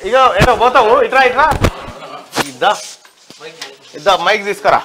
ఇగో ఏదో పోతావు ఇట్రా ఇట్రా ఇద్దా ఇద్దా మైక్ తీసుకురా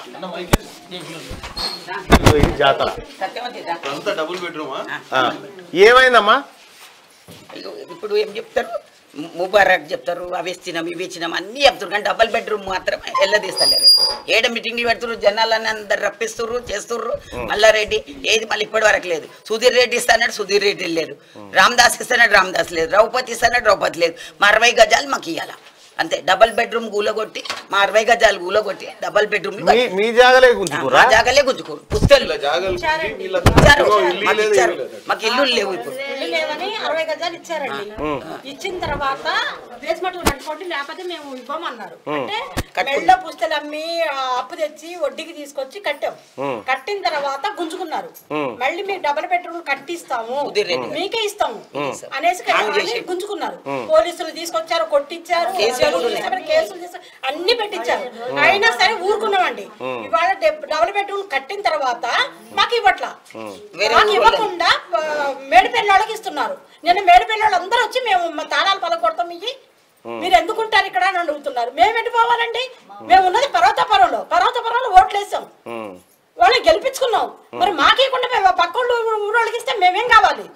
ఇదిగో ఇది జాతర అంతా డబుల్ బెడ్రూమా ఆ. ఏమైందమ్మా ఇగో ఇప్పుడు ఏం చెప్తారు ము- ముబారక్ చెప్తారు అవి ఇచ్చినాం ఇవి ఇచ్చినాం అన్ని చెప్తారు కానీ డబల్ బెడ్రూమ్ మాత్రం ఎల్లదీస్తలేరు ఏడ మీటింగ్లు పెడుతున్నారు జనాలని అందరు రప్పిస్తుర్రు చేస్తుర్రు మల్లారెడ్డి ఏది మళ్ళీ ఇప్పటి వరకు లేదు సుధీర్ రెడ్డి ఇస్తానడు సుధీర్ రెడ్డి లేరు రామదాస్ ఇస్తానడు రామదాస్ లేదు ద్రౌపది ఇస్తానడు ద్రౌపది లేదు మా అరవై గజాలు మాకు ఇవ్వాల అంతే డబల్ బెడ్రూమ్ గూలగొట్టి మా అరవై గజాలు గూలగొట్టి డబల్ బెడ్రూమ్ మీ మీ జాగలే గుంజుకురా జాగలే గుంజుకోరు పుస్తలు ఇలా జాగాలు వీళ్ళ ఇచ్చారు ఇల్లు మాకు లేదు, ఇచ్చారు ఏమీ లేదు. మాకు ఇల్లు లేవు ఇప్పుడు ఇల్లు లేవని అరవై గజాలు ఇచ్చారండి ఇచ్చిన తర్వాత బేస్మెంట్లు కట్టుకోండి లేకపోతే మేము ఇవ్వమన్నారు అంటే మెళ్ళ పుస్తలు అమ్మి ఆ, అప్పు తెచ్చి వడ్డీకి తీసుకొచ్చి కట్టాం కట్టిన తర్వాత గుంజుకున్నారు మళ్ళీ మీకు డబుల్ బెడ్రూమ్ కట్టిస్తాము కుదిరేది. మీకే ఇస్తాము అనేసి హామీ కట్టామని చేసి. గుంజుకున్నారు పోలీసులు తీసుకొచ్చారు కొట్టించారు కేసులు జరుగులు తీసుకొని కేసులు చేశారు అన్ని పెట్టించారు అయినా సరే ఊరుకున్నామండి ఇవాళ డబుల్ బెడ్రూమ్ కట్టిన తర్వాత మాకు ఇవ్వట్లా వేరే మాకు ఊళ్ళో. ఇవ్వకుండా ఆ, మేడిపల్లి వాళ్ళకి ఇస్తున్నారు నిన్న మేడిపల్లి వాళ్ళు అందరూ వచ్చి మేము మా తాళాలు పలకొడతాం ఇవి మీరు ఎందుకుంటారు ఇక్కడ అని అడుగుతున్నారు మేము ఎటు పోవాలండి మేము ఉన్నది పర్వతాపురంలో పర్వతాపురంలో ఓట్లు వేసాం వాళ్ళని గెలిపించుకున్నాం మరి మాకేయకుండా మేము పక్క ఊరోళ్ళకి ఇస్తే మేమేం కావాలి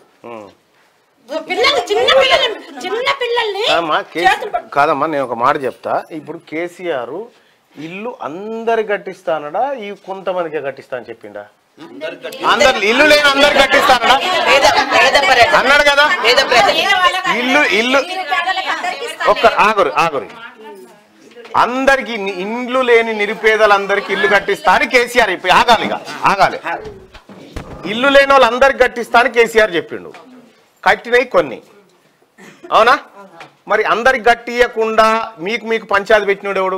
పిల్లలు చిన్న పిల్లలు చిన్న పిల్లల్ని కాదమ్మా కేసీ చేతులు పట్టు- కాదమ్మా నేను ఒక మాట చెప్తా ఇప్పుడు కేసీఆర్ ఇల్లు అందరి కట్టిస్తానడా ఈ కొంతమందికే కట్టిస్తా అని చెప్పిండా అందరు ఇల్లు లేని అందరు కట్టిస్తానడా పేద పేద ప్రజలు అన్నాడు కదా పేద ప్రజలు ఇల్లు ఇల్లు ఒక్క ఆగురు ఆగురు అందరికి ని- ఇండ్లు లేని నిరుపేదలందరికి ఇల్లు కట్టిస్తా అని కేసీఆర్ చెప్పి ఆగాలి ఇక ఆగాలి ఇల్లు లేని వాళ్ళందరికి కట్టిస్తా అని కేసీఆర్ చెప్పిండు కట్టినవి కొన్ని అవునా మరి అందరికి కట్టియకుండా మీకు మీకు పంచాయతీ పెట్టినోడు ఎవడు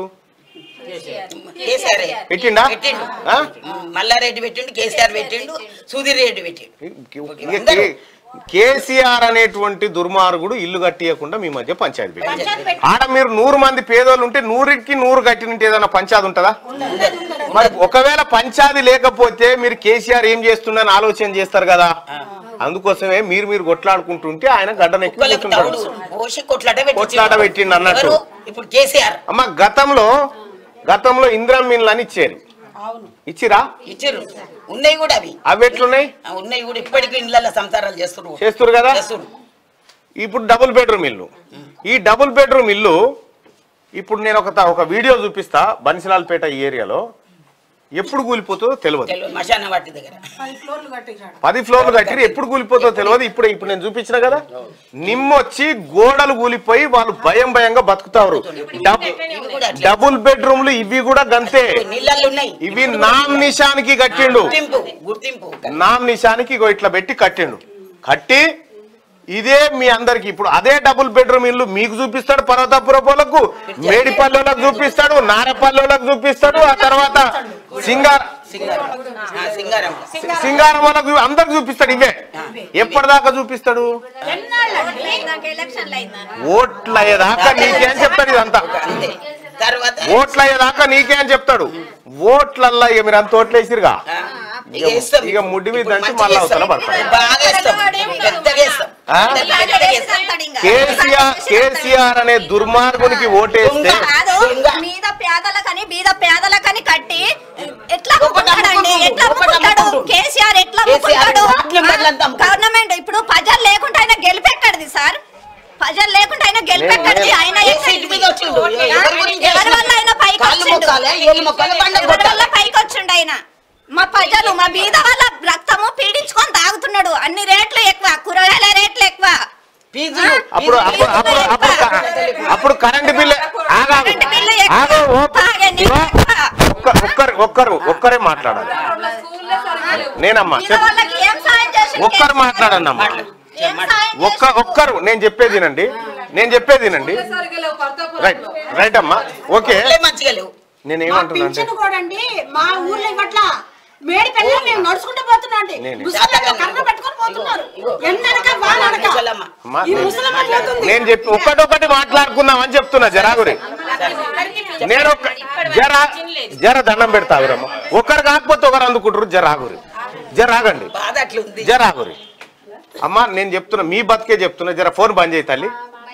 కేసీఆర్ పెట్టిండా పెట్టిండు ఆ? మల్లారెడ్డి పెట్టిండు కేసీఆర్ పెట్టిండు సుధీర్ రెడ్డి పెట్టిండు ఇక కే- కేసీఆర్ అనేటువంటి దుర్మార్గుడు ఇల్లు కట్టియకుండా మీ మధ్య పంచాయతీ పెట్టి ఆడ మీరు నూరు మంది పేదోళ్ళు ఉంటే నూరికి నూరు కట్టినంటే ఏదైనా పంచాయతీ ఉంటుందా మరి ఒకవేళ పంచాయతీ లేకపోతే మీరు కేసీఆర్ ఏం చేస్తుండని ఆలోచన చేస్తారు కదా అందుకోసమే మీరు మీరు కొట్లాడుకుంటుంటే ఆయన గడ్డనెక్కి కుక్కలకు తవుడు కూర్చుంటాడు పోసి కొట్లాట పెట్టిండు. కొట్లాట పెట్టిండు అన్నట్టు. ఎవరు? ఇప్పుడు కేసీఆర్ అమ్మ గతంలో గతంలో ఇందిరామీన్లు అని ఇచ్చారు ఇచ్చిరా ఇచ్చారు ఉన్నాయి కూడా అవి అవి ఎట్లున్నాయి ఆ, ఉన్నాయి కూడా ఇప్పటికీ ఇళ్ళల్లో సంసారాలు చేస్తున్నారు చేస్తున్నారు కదా చేస్తున్నారు ఇప్పుడు డబుల్ బెడ్రూమ్ ఇల్లు ఈ డబుల్ బెడ్రూమ్ ఇల్లు ఇప్పుడు నేను ఒక త- ఒక వీడియో చూపిస్తా బన్సిలాల్పేట ఈ ఏరియాలో ఎప్పుడు కూలిపోతుందో తెలియదు తెలియదు మశాన వాటి దగ్గర పది ఫ్లోర్లు కట్టి ఎప్పుడు కూలిపోతుందో తెలియదు ఇప్పుడు ఇప్పుడు నేను చూపించిన కదా నిమ్మొచ్చి గోడలు కూలిపోయి వాళ్ళు భయం భయంగా బతుకుతారు డబ్- ఇవి కూడా అట్లే. డబుల్ బెడ్రూమ్లు ఇవి కూడా గంతే నీళ్ళల్లో ఉన్నాయి ఇవి నామ్ నిషానికి కట్టిండు గుర్తింపు గుర్తింపు నామ్ నిషానికి ఇగో ఇట్లా పెట్టి కట్టిండు కట్టి ఇదే మీ అందరికి ఇప్పుడు అదే డబుల్ బెడ్రూమ్ ఇల్లు మీకు చూపిస్తాడు పర్వతపురపోలకు మేడిపల్లెలకు చూపిస్తాడు నారపల్లెలకు చూపిస్తాడు ఆ తర్వాత సింగార్ సింగారం ఆ, సింగారం సింగారం వాళ్ళకు అందరికి చూపిస్తాడు ఇవే ఎప్పటిదాకా చూపిస్తాడు ఓట్లు అయ్యేదాకా నీకే అని చెప్తాడు ఇదంతా అంతే తర్వాత ఓట్లు అయ్యేదాకా నీకే అని చెప్తాడు ఓట్లల్లా ఇక మీరు అంత ఓట్లు వేసిరుగా ఆ, ఇక ఇస్తాం. ఇక ముడ్డి మీద ఇప్పుడు దంచి మంచిగా మళ్ళా అవతల ఇస్తాం. పడతాడు. బాగా ఇస్తాం పెద్దగా ఇస్తాం ఆ? పెద్దగా ఇస్తాం. కేసీఆర్ కేసీఆర్ అనే దుర్మార్గునికి ఓటేస్తే దొంగ. కాదు దొంగ. మీద పేదలకని బీద పేదలకని కట్టి ఎట్లా ఒకటి అమ్ముకుంటాడండి అమ్ముకుంటుండు, ఎట్లా ఒకటి అమ్ముకుంటాడు అమ్ముకుంటుండు. కేసీఆర్ ఎట్లా కేసీఆర్ అమ్ముకుంటాడు వాటిలో మెడలంతా అమ్ముకుంటాడు. గవర్నమెంట్ ఇప్పుడు ప్రజలు లేకుండా ఆయన గెలిపెక్కడిది సార్ ప్రజలు లేకుండా ఆయన గెలిపెక్కడిది నేను- ఆయన ఏ ఎట్లా సీటు మీద వచ్చిండు? ఆ? ఎవరి గురించి ఎవరి వల్ల ఆయన పైకి కాళ్ళు వచ్చిండు? మొక్కాలే, ఏళ్ళు మొక్కాలే, బండ ఎవరి వల్ల కొట్టాలే. పైకి వచ్చిండు ఆయన మా ప్రజలు మా బీద వాళ్ళ రక్తము పీడించుకొని తాగుతున్నాడు అన్ని రేట్లు ఎక్కువ కూరగాయల రేట్లు ఎక్కువ ఫీజులు అప్పుడు అప్పుడు అప్పుడు అప్పుడు అప్పుడు కరెంట్ బిల్లు ఆగాగు కరెంట్ బిల్లు ఎక్కువ. ఆగు ఓ- తాగండి ఇగో, ఎక్కువ. ఒక్క ఒక్కరు ఒక్కరు ఒక్కరే మాట్లాడాలి నేనమ్మా బీద చెప్ వాళ్ళకి ఏం సాయం చేసిండు ఒక్కరు కేసీఆర్? మాట్లాడండి అమ్మా ఏం సాయం ఒక్క ఒక్కరు నేను చెప్పేది వినండి నేను చెప్పేది వినండి రైట్ రైట్ అమ్మా ఓకే ఇళ్ళే మంచిగా లేవు నేను మా ఏమంటున్నా అంటే పింఛను కూడా అండి మా ఊర్లో ఇవ్వట్లా మేడి పిల్లలు మేము నడుచుకుంటూ పోతున్నాం అండి నేను- ముసలి కర్ర పట్టుకొని పోతున్నారు ఎండనక వాననక ముసలమ్మ. అమ్మా, ఈ నేను- ముసలమ్మ పోతుంది నేను చెప్పి ఒక్కటొక్కటి మాట్లాడుకుందాం అని చెప్తున్నా జరాగురి నేను ఒక్క జర జర దండం పెడతా ఆగురమ్మ ఒకరు కాకపోతే ఒకరు అందుకుంటారు జర ఆగురి జర ఆగండి బాధ అట్లుంది జర ఆగురి అమ్మా నేను చెప్తున్నా మీ బతికే చెప్తున్నా జర ఫోన్ బంద్ చేయి తల్లి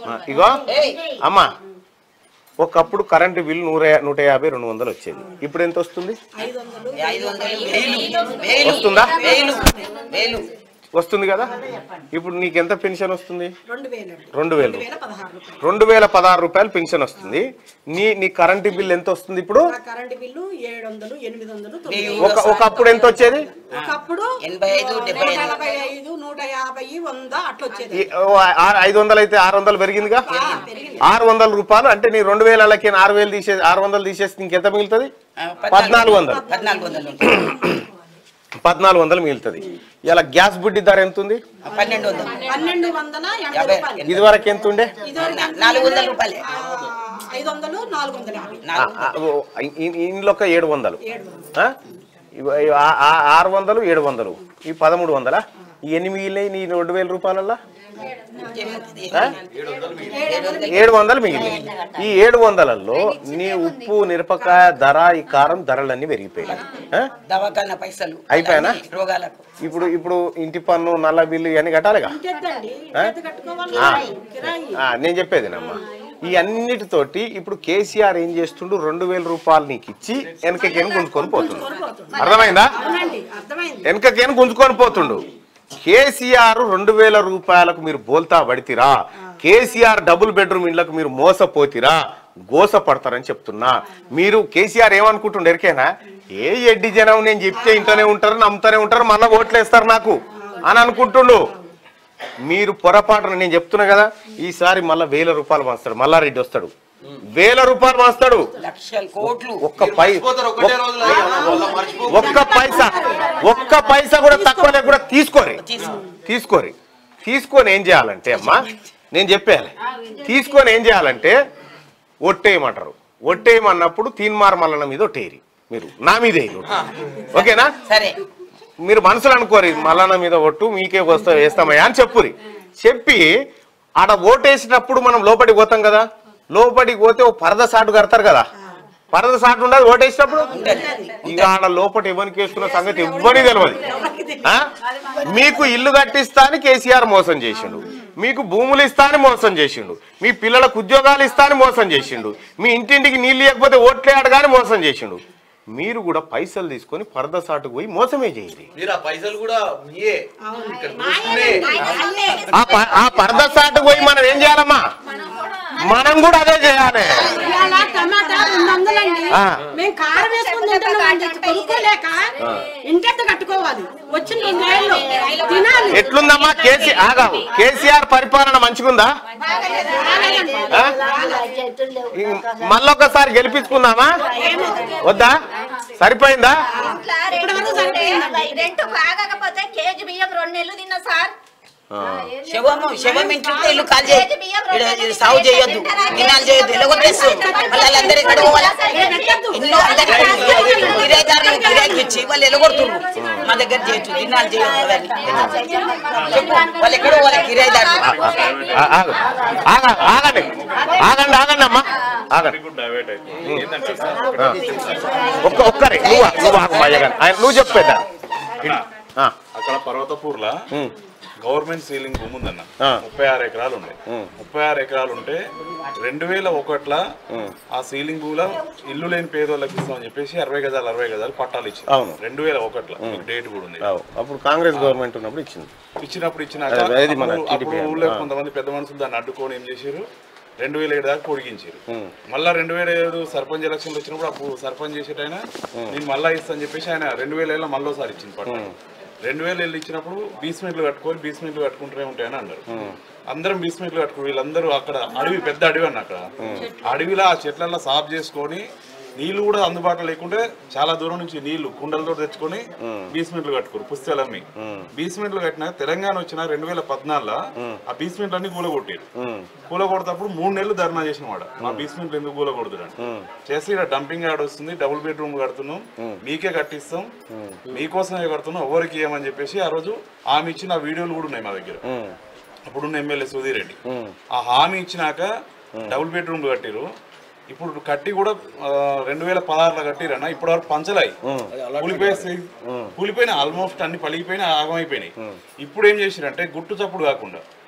ఆ, ఇగో అమ్మా ఒకప్పుడు కరెంటు బిల్ నూర నూట యాభై రెండు వందలు వచ్చేది ఇప్పుడు ఎంత వస్తుంది ఐదు వందలు వేలు వేలు వస్తుందా? వేలు వేలు వస్తుంది కదా ఇప్పుడు నీకు ఎంత పెన్షన్ వస్తుంది రెండు వేలు రెండు వేలు వేల పదహారు రూపాయలు రెండు వేల పదహారు రూపాయలు పెన్షన్ వస్తుంది నీ నీ కరెంటు బిల్ ఎంత వస్తుంది ఇప్పుడు నా కరెంటు బిల్లు ఏడు వందలు ఎనిమిది వందలు తొమ్మిది వెయ్యి వందలు. ఒక ఒకప్పుడు ఎంత వచ్చేది ఒకప్పుడు ఎనభై ఐదు, డెబ్బై నూట ఐదు. నలభై ఐదు నూట యాభై వంద అట్లా వచ్చేది ఈ- ఓ ఆ- ఐదు వందలు అయితే ఆరు వందలు పెరిగిందిగా పెరిగింది. ఆరు వందల రూపాయలు అంటే నీ రెండు వేలకి ఆరు వేలు తీసేసి ఆరు వందలు తీసేసి ఇంకెంత మిగులుతుంది ఆ, పద్నాలుగు వందలు పద్నాలుగు వందలు ఉంటుంది. పద్నాలుగు వందలు మిగులుతుంది ఇలా గ్యాస్ బుడ్డి ధర ఎంత ఉంది ఆ, పన్నెండు వందలు పన్నెండు వందల ఎనభై యాభై. రూపాయలు ఇది వరకు ఎంత ఉండే ఇదివరకు ఎంత నాలుగు వందల రూపాయలే ఆ, ఐదు వందలు నాలుగు వందల యాభై ఆ, నాలుగు ఆ, ఓ, ఈ- ఇందులో ఒక ఏడు వందలు ఏడు వందలు ఆ? ఇవ- ఇవ- ఆ- ఆ- ఆరు వందలు ఏడు వందలు ఈ పదమూడు వందలా ఈ ఎన్ని మిగిలినాయి నీ రెండు వేల రూపాయలల్లా ఏముంటుంది? ఆ? ఏడు వందలు మిగిలినాయి ఈ ఏడు వందలలో నీ ఉప్పు మిరపకాయ ధర ఈ కారం ధరలన్నీ పెరిగిపోయాయి ఆ? దవాఖానా పైసలు అయిపోయానా? అన్ని రోగాలకు ఇప్పుడు ఇప్పుడు ఇంటి పన్ను నల్ల బిల్లు ఇవన్నీ కట్టాలిగా ఇంకెద్దండి ఆ? ఇంకెద్దు కట్టుకోవాలి ఆ. కిరాయి ఆ, నేను చెప్పేదేనమ్మా ఈ అన్నిటితోటి ఇప్పుడు కేసీఆర్ ఏం చేస్తుండు రెండు వేల రూపాయలు నీకు ఇచ్చి వెనకకేను గుంజుకొని పోతుండు అర్థమైందా అవునండి అర్థమైంది వెనకకేను గుంజుకొని పోతుండు కేసీఆర్ రెండు వేల రూపాయలకు మీరు బోల్తా పడితిరా కేసీఆర్ డబుల్ బెడ్రూమ్ ఇళ్లకు మీరు మోసపోతిరా గోస పడతారని చెప్తున్నా మీరు కేసీఆర్ ఏమనుకుంటుండే ఎరికేనా ఏ ఎడ్డి జనం నేను చెప్తే ఇంటనే ఉంటారు నమ్ముతూనే ఉంటారు మళ్ళీ ఓట్లేస్తారు నాకు అని అనుకుంటుండు మీరు పొరపాటున నేను చెప్తున్నా కదా ఈసారి మళ్ళా వేల రూపాయలు మాస్తాడు మల్లారెడ్డి వస్తాడు వేల రూపాయలు మాస్తాడు లక్షల కోట్లు ఒక్క పై మర్చిపోతారు ఒకటే రోజులో వాళ్ళ మర్చిపో ఒక్క పైసా ఒక్క పైసా కూడా తక్కువ లేక కూడా తీసుకోరి తీసుకోరి తీసుకొని ఏం చేయాలంటే అమ్మా నేను చెప్పేయాలి తీసుకొని ఏం చేయాలంటే ఒట్టేయమంటారు ఒట్టేయమన్నప్పుడు తీన్మార్ మల్లన మీద ఒట్టేయరి మీరు నా మీద వేయరు. ఓకేనా సరే మీరు మనసులో అనుకోరి మల్లన్న మీద ఒట్టు మీకే వస్తా వేస్తామయ్యా అని చెప్పురి చెప్పి ఆడ ఓటేసినప్పుడు మనం లోపలికి పోతాం కదా లోపలికి పోతే ఓ పరద సాటు కడతారు కదా పరద సాటు ఉండదు ఓటేసినప్పుడు ఇక ఆడ లోపల ఎవరికి వేసుకున్న సంగతి ఎవ్వని తెలియదు ఆ? మీకు ఇల్లు కట్టిస్తా అని కేసీఆర్ మోసం చేసిండు మీకు భూములు ఇస్తా అని మోసం చేసిండు మీ పిల్లలకు ఉద్యోగాలు ఇస్తా అని మోసం చేసిండు మీ ఇంటింటికి నీళ్ళు ఇవ్వకపోతే ఓట్లే అడగాని మోసం చేసిండు మీరు కూడా పైసలు తీసుకొని పరద సాటుకు పోయి మోసమే చేయండి మీరు ఆ పైసలు కూడా మీయే ఇక్కడ దోస్తులే. ఆ ప- ఆ పరద సాటుకు పోయి మనం ఏం చేయాలమ్మా మనం కూడా అదే చేయాలి ఇవాళ టమాటా రెండు వందలండి ఆ. మేము కారం వేసుకుని తింటున్నామండి కొనుక్కోలేక ఇంకెంత కట్టుకోవాలి వచ్చిన రెండేళ్ళు తినాలి ఎట్లుందమ్మా కేసీ ఆగావు కేసీఆర్ పరిపాలన మంచిగుందా ఆ? ఈ మళ్ళొకసారి గెలిపించుకుందామా వద్దా సరిపోయిందా రెంట్ బాగకపోతే కేజీ బియ్యం రెండు నెలలు తిన్నా సార్ శవము శవం ఇంట్లో ఇల్లు కాల్ చేయి ఈడ ఇది సాగు చేయొద్దు దినాలు చేయొద్దు ఇలా కొట్టేస్తారు మళ్ళీ వాళ్ళందరూ ఇక్కడ పోవాలి ఇల్లు అందరికి కిరాయిదారులు కిరాయికి ఇచ్చి వాళ్ళు ఎలగొడుతున్నారు మా దగ్గర చేయొచ్చు దినాలు చేయొద్దు అవన్నీ చెప్పు వాళ్ళు ఎక్కడ పోవాలి కిరాయిదారులు ఆ, ఆగు. ఆగ- ఆగండి ఆగండి ఆగండి అమ్మా ఆగండి ఆ. ఒక్క ఒక్కరే నువ్వు నువ్వు ఆగు మా అయ్యగారు. ఆయన నువ్వు చెప్పేదా అక్కడ పర్వతపూర్లా గవర్నమెంట్ సీలింగ్ భూమి ఉందన్న ఆ. ముప్పై ఆరు ఎకరాలు ఉండే ముప్పై ఆరు ఎకరాలు ఉంటే రెండు వేల ఒకట్ల ఆ సీలింగ్ భూమిలో ఇల్లు లేని పేదోళ్ళకి ఇస్తామని చెప్పేసి అరవై గజాలు అరవై గజాలు పట్టాలు ఇచ్చింది అవును. రెండు వేల ఒకట్ల డేట్ కూడా ఉంది అప్పుడు కాంగ్రెస్ గవర్నమెంట్ ఉన్నప్పుడు ఇచ్చింది ఇచ్చినప్పుడు ఇచ్చినాక అదే, అది మన అప్పుడు- TDP అప్పుడు ఊళ్ళో ఆ. కొంతమంది పెద్ద మనుషులు దాన్ని అడ్డుకొని ఏం చేశారు రెండు వేల ఏడు దాకా పొడిగించారు మళ్ళా రెండు వేల ఏడు సర్పంచ్ ఎలక్షన్లు వచ్చినప్పుడు అప్పుడు సర్పంచ్ చేసేట ఆయన నేను మళ్ళా ఇస్తా అని చెప్పేసి ఆయన రెండు వేల ఏళ్ళ మళ్ళోసారి ఇచ్చింది పట్ట రెండు వేల ఏళ్ళు ఇచ్చినప్పుడు బీస్మెంట్లు కట్టుకొని బీస్మెంట్లు కట్టుకుంటూనే ఉంటాయని అన్నారు అందరం బీస్మెంట్లు కట్టుకుని వీళ్ళందరూ అక్కడ అడవి పెద్ద అడవి అన్న అక్కడ అడవిలో ఆ చెట్లల్లో సాఫ్ చేసుకొని నీళ్లు కూడా అందుబాటులో లేకుంటే చాలా దూరం నుంచి నీళ్లు కుండలతో తెచ్చుకొని బీస్మెంట్లు కట్టుకోరు పుస్తకాలు అమ్మి బీస్మెంట్లు కట్టిన తెలంగాణ వచ్చిన రెండు వేల పద్నాలుగులో ఆ బీస్మెంట్లు అన్ని కూలగొట్టారు కూలగొడతప్పుడు మూడు నెలలు ధర్నా చేసిన వాడు మా బీస్మెంట్లు ఎందుకు కూలగొడుతున్నారు చేసి ఇక్కడ డంపింగ్ యార్డ్ వస్తుంది డబుల్ బెడ్రూమ్ కడుతున్నాం మీకే కట్టిస్తాం మీకోసమే కడుతున్నాం ఎవరికి ఇవ్వమని చెప్పేసి ఆ రోజు ఆమె ఇచ్చిన వీడియోలు కూడా ఉన్నాయి మా దగ్గర అప్పుడున్న ఎమ్మెల్యే సుధీర్ రెడ్డి ఆ హామీ ఇచ్చినాక డబుల్ బెడ్రూమ్లు కట్టిరు ఇప్పుడు కట్టి కూడా రెండు వేల పదహారులో కట్టిరన్న ఇప్పటి వరకు పంచలాయి కూలిపోయే స్థితి- కూలిపోయిన ఆల్మోస్ట్ అన్ని పలిగిపోయినా ఆగమైపోయినాయి ఇప్పుడు ఏం చేసిరంటే గుట్టు చప్పుడు కాకుండా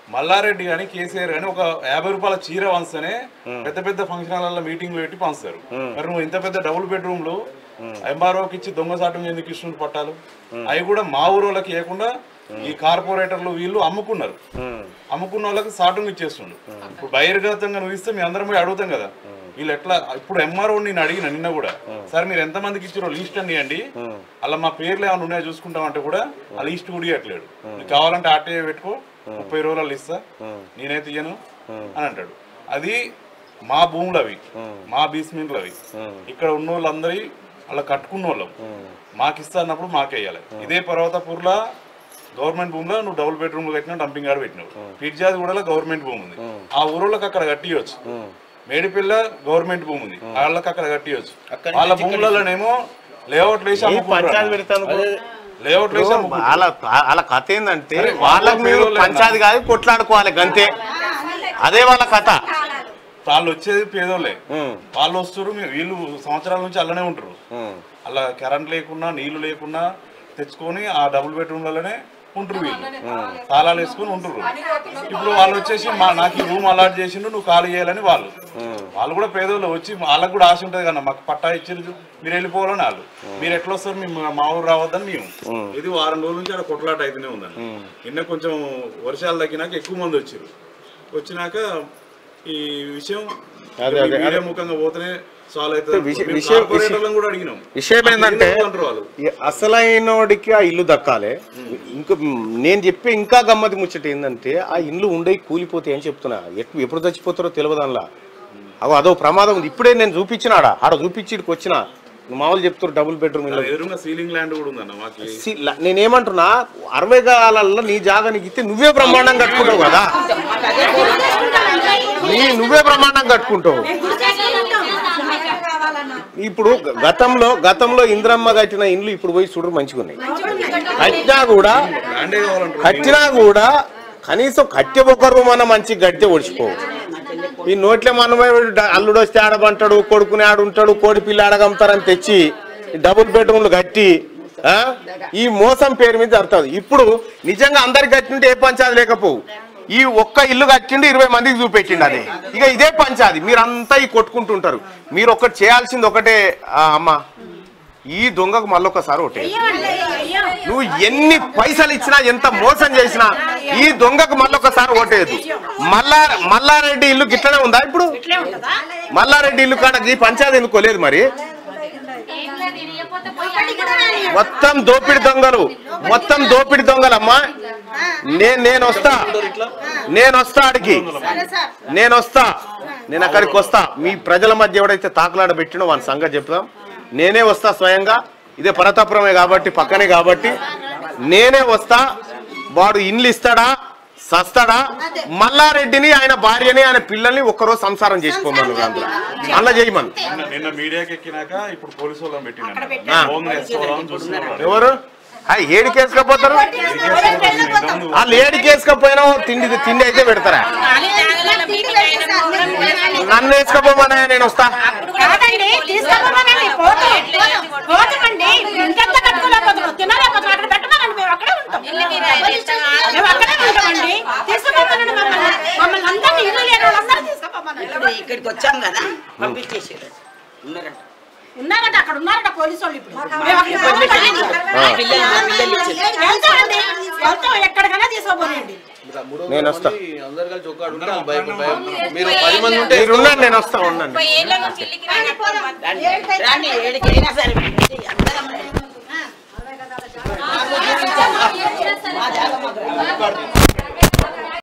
మల్లారెడ్డి కానీ కేసీఆర్ కానీ ఒక యాభై రూపాయల చీర వంచనే పెద్ద పెద్ద ఫంక్షన్ హాల్లో మీటింగ్లు పెట్టి పంచుతారు మరి నువ్వు ఇంత పెద్ద డబుల్ బెడ్రూమ్ లో ఎంఆర్ఓకి ఇచ్చి దొంగసాటం ఎందుకు ఇస్తున్నారు పట్టాలు అవి కూడా మా ఊరోళ్ళకి ఇవ్వకుండా ఈ కార్పొరేటర్లు వీళ్ళు అమ్ముకున్నారు అమ్ముకున్న వాళ్ళకి సాటం ఇచ్చేస్తుండు ఇప్పుడు బహిర్గతంగా నువ్వు ఇస్తే మీ అందరం పోయి అడుగుతాం కదా వీళ్ళు ఎట్లా ఇప్పుడు ఎంఆర్ఓ నేను అడిగిన నిన్న కూడా సార్ మీరు ఎంత మందికి ఇచ్చారో లీస్ట్ అని ఇవ్వండి అలా మా పేర్లు ఏమైనా ఉన్నాయో చూసుకుంటాం అంటే కూడా ఆ లీస్ట్ కూడా ఇవ్వట్లేడు నీకు కావాలంటే ఆర్టీఐ పెట్టుకో ముప్పై రోజులు ఇస్తా నేనైతే ఇయ్యను అని అంటాడు అది మా భూములు అవి మా బీస్మెంట్లు అవి ఇక్కడ ఉన్న వాళ్ళందరి అలా కట్టుకున్న వాళ్ళం మాకు ఇస్తా అన్నప్పుడు మాకే ఇవ్వాలి ఇదే పర్వతపూర్లో గవర్నమెంట్ భూమిలో నువ్వు డబుల్ బెడ్రూమ్ కట్టినావు డంపింగ్ యార్డ్ పెట్టినావు పిర్జాది కూడా గవర్నమెంట్ భూమి ఉంది ఆ ఊరోళ్ళకి అక్కడ కట్టియొచ్చు మేడిపిల్ల గవర్నమెంట్ భూమి ఉంది వాళ్ళకి అక్కడ కట్టియొచ్చు వాళ్ళ భూములలోనేమో లేఅవుట్ వేసి ఈ పంచాయతీ అమ్ముకుంటారు పెడతాను లేఅవుట్ వేసి అమ్ముకుంటారు. వాళ్ళ వాళ్ళ కథ ఏంటంటే అరే, వాళ్ళకి మీరు పేదోళ్ళే పంచాయతీ కాదు కొట్లాడుకోవాలి గంతే అదే వాళ్ళ కథ వాళ్ళు వచ్చేది పేదోళ్ళే ఉమ్, వాళ్ళు వస్తారు మీ- వీళ్ళు సంవత్సరాల నుంచి అలానే ఉంటారు ఉమ్, అలా కరెంట్ లేకున్నా నీళ్లు లేకున్నా తెచ్చుకొని ఆ డబుల్ బెడ్రూమ్లలోనే ఉంటారు వీళ్ళు తాళాలు వేసుకొని ఉంటారు ఇప్పుడు వాళ్ళు వచ్చేసి మా నాకు ఈ రూమ్ అలాట్ చేసిండు నువ్వు ఖాళీ చేయాలని వాళ్ళు వాళ్ళు కూడా పేదోళ్ళు వచ్చి వాళ్ళకి కూడా ఆశ ఉంటుంది కదా మాకు పట్టా ఇచ్చారు మీరు వెళ్ళిపోవాలని వాళ్ళు మీరు ఎట్లా వస్తారు మేము మా ఊరు రావద్దని మేము ఇది వారం రోజుల నుంచి అక్కడ కొట్లాట అయితేనే ఉందండి నిన్న కొంచెం వర్షాలు తగ్గినాక ఎక్కువ మంది వచ్చారు వచ్చినాక ఈ విషయం అదే, అదే, మీడియా ముఖంగా పోతేనే సాల్వ్ అవుతుంది విషయం- మేము విషయం- కార్పొరేటర్లను కూడా అడిగినాం విషయం మాకు ఏంటంటే ఇల్లు అంటారు వాళ్ళు ఈ అసలైనోడికి ఆ ఇల్లు దక్కాలి ఇంకా నేను చెప్పే ఇంకా గమ్మతి ముచ్చట ఏంటంటే ఆ ఇల్లు ఉండే కూలిపోతాయి అని చెప్తున్నా ఎప్పుడు ఎప్పుడు చచ్చిపోతారో తెలియదు దానిలో అగో అదో ప్రమాదం ఉంది ఇప్పుడే నేను చూపించినాడా ఆడ చూపించి ఇక్కడికి వచ్చిన మామూలు చెప్తారు డబుల్ బెడ్రూమ్ ఇల్లు ఎదురుగా సీలింగ్ ల్యాండ్ కూడా ఉందన్న మాకు సి- ల- నేనేమంటున్నా అరవై గాలలో నీ జాగా నీకు ఇస్తే నువ్వే బ్రహ్మాండం కట్టుకుంటావు కదా నీ నువ్వే బ్రహ్మాండం కట్టుకుంటావు ఇప్పుడు గ- గతంలో గతంలో ఇంద్రమ్మ కట్టిన ఇండ్లు ఇప్పుడు పోయి చూడరు మంచిగా ఉన్నాయి కట్టినా కూడా ల్యాండే కావాలంటారు కట్టినా కూడా కనీసం కట్టె ఒక రూమ్ అన్న మంచి గట్టె ఒడిచిపోవు ఈ నోట్లే మనమే డ- అల్లుడు వస్తే ఆడబంటాడు కొడుకుని ఆడుంటాడు కోడి పిల్ల ఆడగమ్ముతారని తెచ్చి ఈ డబుల్ బెడ్రూమ్లు కట్టి ఆ, ఈ మోసం పేరు మీద జరుగుతుంది ఇప్పుడు నిజంగా అందరికి కట్టింటే ఏ పంచాది లేకపోవు ఈ ఒక్క ఇల్లు కట్టిండు ఇరవై మందికి చూపెట్టిండు అది ఇక ఇదే పంచాది మీరంతా ఈ కొట్టుకుంటుంటారు మీరు ఒకటి చేయాల్సింది ఒకటే ఆ, అమ్మ ఈ దొంగకు మళ్ళొకసారి ఒకటే నువ్వు ఎన్ని పైసలు ఇచ్చినా ఎంత మోసం చేసినా ఈ దొంగకు మళ్ళొకసారి ఓటేయదు మల్లా మల్లారెడ్డి ఇల్లు గిట్లనే ఉందా ఇప్పుడు మల్లారెడ్డి ఇల్లు కాడ ఈ పంచాయతీ ఎందుకో లేదు మరి మొత్తం దోపిడి దొంగలు మొత్తం దోపిడి దొంగలమ్మా నేను నేను వస్తా నేను వస్తా అడిగి నేను వస్తా నేను అక్కడికి వస్తా మీ ప్రజల మధ్య ఎవడైతే తాకులాడ పెట్టినో వాని సంగతి చెప్తాం నేనే వస్తా స్వయంగా ఇదే పరతాపురమే కాబట్టి పక్కనే కాబట్టి నేనే వస్తా వాడు ఇండ్లు ఇస్తాడా సస్తాడా మల్లారెడ్డిని ఆయన భార్యని ఆయన పిల్లల్ని ఒక్కరోజు సంసారం చేసుకోమను అందులో అలా చేయమను నిన్న- నిన్న మీడియాకి ఎక్కినాక ఇప్పుడు పోలీసు వాళ్ళని పెట్టారు. పెట్టిన హోమ్ వేసుకోవాలని చూస్తున్నారు ఎవరు ఆ ఏడు కేసుకపోతారు వాళ్ళు ఏడు కేసుకపోయినా తిండి తిండి అయితే పెడతారా నన్ను వేసుకపోమన్నా నేను వస్తా కాదండి తీసుకెళ్ళమనండి పోతాం పోతామండి ఇంకెంత కట్టుకోలేకపోతున్నాం తినలేకపోతున్నాం అక్కడ పెట్టమనండి మేము అక్కడే ఉంటాం మేము అక్కడే ఉంటామండి తీసుకుపోమనండి మమ్మల్ని మమ్మల్ని అందరినీ ఇల్లు లేని వాళ్ళందరూ తీసుకుపోమనండి ఇప్పుడు ఇక్కడికి వచ్చాం కదా పంపించేసారు ఉన్నారంట ఉన్నారట అక్కడ ఉన్నారట పోలీసు వాళ్ళు ఇప్పుడు మేము అక్కడికి పోతామండి. మా పిల్లలు మా పిల్లలు ఇచ్చారు వెళ్తామండి వెళ్తాం ఎక్కడికైనా తీసుకోపోనండి నేను వస్తా అందరు కలిసి ఒక ఉంటే వాళ్ళు భయం భయం మీరు పది మంది ఉంటే మీరు ఉండండి నేను వస్తా ఉండండి రండి ఏడికైనా సరే